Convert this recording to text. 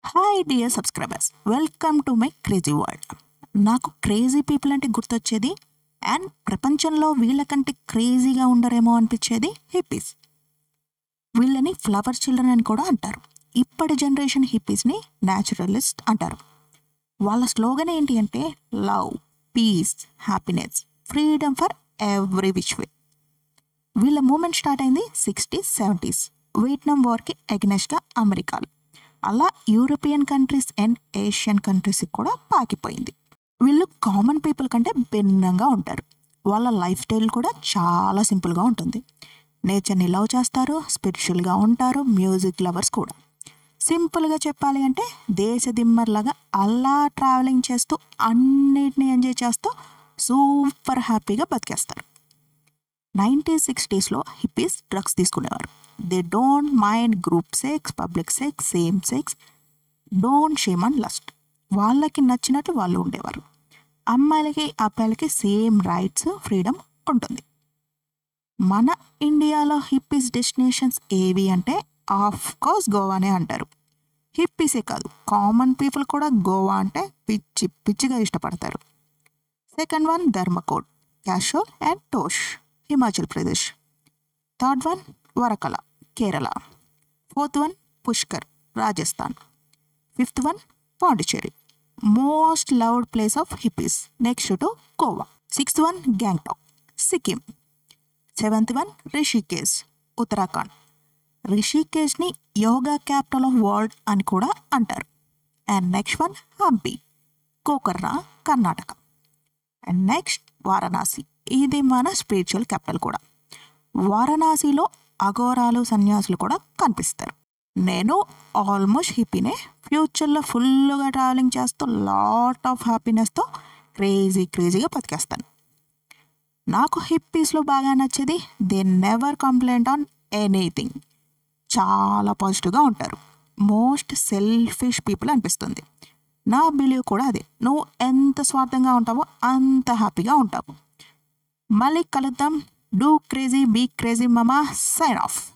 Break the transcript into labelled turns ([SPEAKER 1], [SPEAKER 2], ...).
[SPEAKER 1] hi dear subscribers welcome to my crazy world నాకు crazy people అంటే గుర్తొచ్చేది and ప్రపంచంలో వీళ్ళకంటే క్రేజీగా ఉండరేమో అనిపించేది హిప్పీస్ వీళ్ళని ఫ్లవర్ చిల్డ్రన్ అని కూడా అంటారు ఇప్పటి జనరేషన్ హిప్పీస్ని న్యాచురలిస్ట్ అంటారు వాళ్ళ స్లోగన్ ఏంటి అంటే love peace happiness freedom for every which way వీళ్ళ మూమెంట్ స్టార్ట్ అయింది సిక్స్టీస్ సెవెంటీస్ వియట్నాం వార్కి అగెనెస్ట్గా అమెరికాలో అలా యూరోపియన్ కంట్రీస్ అండ్ ఏషియన్ కంట్రీస్కి కూడా పాకిపోయింది వీళ్ళు కామన్ పీపుల్ కంటే భిన్నంగా ఉంటారు వాళ్ళ లైఫ్ స్టైల్ కూడా చాలా సింపుల్గా ఉంటుంది నేచర్ని లవ్ చేస్తారు స్పిరిచువల్గా ఉంటారు మ్యూజిక్ లవర్స్ కూడా సింపుల్గా చెప్పాలి అంటే దేశ దిమ్మర్లాగా అలా ట్రావెలింగ్ చేస్తూ అన్నిటిని ఎంజాయ్ చేస్తూ సూపర్ హ్యాపీగా బతికేస్తారు నైన్టీన్ సిక్స్టీస్లో హిప్పీస్ డ్రగ్స్ తీసుకునేవారు they don't mind group sex public sex same sex don't shame and lust వాళ్ళకి నచ్చినట్లు వాళ్ళు ఉండేవారు అమ్మాయిలకి అబ్బాయిలకి సేమ్ రైట్స్ ఫ్రీడమ్ ఉంటుంది మన ఇండియాలో హిప్పీస్ డెస్టినేషన్స్ ఏవి అంటే ఆఫ్ కోర్స్ గోవానే అంటారు హిప్పీసే కాదు కామన్ పీపుల్ కూడా గోవా అంటే పిచ్చి పిచ్చిగా ఇష్టపడతారు second one Dharamkot Kasol and Tosh Himachal Pradesh third one Varkala Kerala fourth one Pushkar Rajasthan fifth one Pondicherry most loved place of hippies next to Goa sixth one Gangtok Sikkim seventh one Rishikesh Uttarakhand రిషికేశ్ని యోగా క్యాపిటల్ ఆఫ్ వరల్డ్ అని కూడా అంటారు and next one Hampi Gokarna Karnataka and next Varanasi ఇది మన స్పిరిచువల్ క్యాపిటల్ కూడా వారణాసిలో అఘోరాలు సన్యాసులు కూడా కనిపిస్తారు నేను ఆల్మోస్ట్ హిప్పీనే ఫ్యూచర్లో ఫుల్గా ట్రావెలింగ్ చేస్తూ లాట్ ఆఫ్ హ్యాపీనెస్తో క్రేజీ క్రేజీగా బతికేస్తాను నాకు హిప్పీస్లో బాగా నచ్చేది they never complaint on anything చాలా పాజిటివ్గా ఉంటారు మోస్ట్ సెల్ఫిష్ పీపుల్ అనిపిస్తుంది నా బిలీవ్ కూడా అదే నువ్వు ఎంత స్వార్థంగా ఉంటావో అంత హ్యాపీగా ఉంటావు మళ్ళీ కలుద్దాం do crazy be crazy mama sign of